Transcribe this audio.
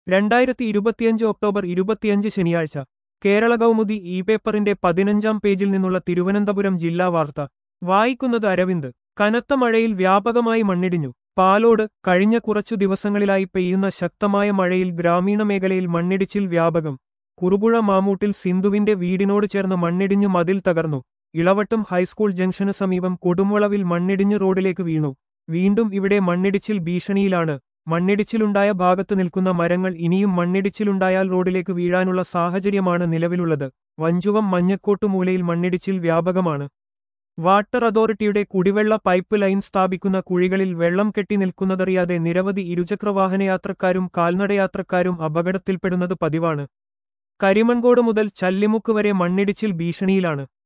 രണ്ടായിരത്തി ഇരുപത്തിയഞ്ച് ഒക്ടോബർ ഇരുപത്തിയഞ്ച് ശനിയാഴ്ച കേരള കൗമുദി ഇ പേപ്പറിന്റെ പതിനഞ്ചാം പേജിൽ നിന്നുള്ള തിരുവനന്തപുരം ജില്ലാ വാർത്ത വായിക്കുന്നത് അരവിന്ദ് കനത്ത മഴയിൽ വ്യാപകമായി മണ്ണിടിഞ്ഞു പാലോട് കഴിഞ്ഞ കുറച്ചു ദിവസങ്ങളിലായി പെയ്യുന്ന ശക്തമായ മഴയിൽ ഗ്രാമീണ മേഖലയിൽ മണ്ണിടിച്ചിൽ വ്യാപകം കുറുപുഴ മാമൂട്ടിൽ സിന്ധുവിന്റെ വീടിനോട് ചേർന്ന് മണ്ണിടിഞ്ഞു മതിൽ തകർന്നു ഇളവട്ടം ഹൈസ്കൂൾ ജംഗ്ഷന് സമീപം കൊടുംവളവിൽ മണ്ണിടിഞ്ഞ് റോഡിലേക്ക് വീണു വീണ്ടും ഇവിടെ മണ്ണിടിച്ചിൽ ഭീഷണിയിലാണ് മണ്ണിടിച്ചിലുണ്ടായ ഭാഗത്ത് നിൽക്കുന്ന മരങ്ങൾ ഇനിയും മണ്ണിടിച്ചിലുണ്ടായാൽ റോഡിലേക്ക് വീഴാനുള്ള സാഹചര്യമാണ് നിലവിലുള്ളത് വഞ്ചുവം മഞ്ഞക്കോട്ട് മൂലയിൽ മണ്ണിടിച്ചിൽ വ്യാപകമാണ് വാട്ടർ അതോറിറ്റിയുടെ കുടിവെള്ള പൈപ്പ് ലൈൻ സ്ഥാപിക്കുന്ന കുഴികളിൽ വെള്ളം കെട്ടി നിൽക്കുന്നതറിയാതെ നിരവധി ഇരുചക്രവാഹനയാത്രക്കാരും കാൽനടയാത്രക്കാരും അപകടത്തിൽപ്പെടുന്നത് പതിവാണ് കരിമൺകോട് മുതൽ ചല്ലിമുക്ക് വരെ മണ്ണിടിച്ചിൽ ഭീഷണിയിലാണ്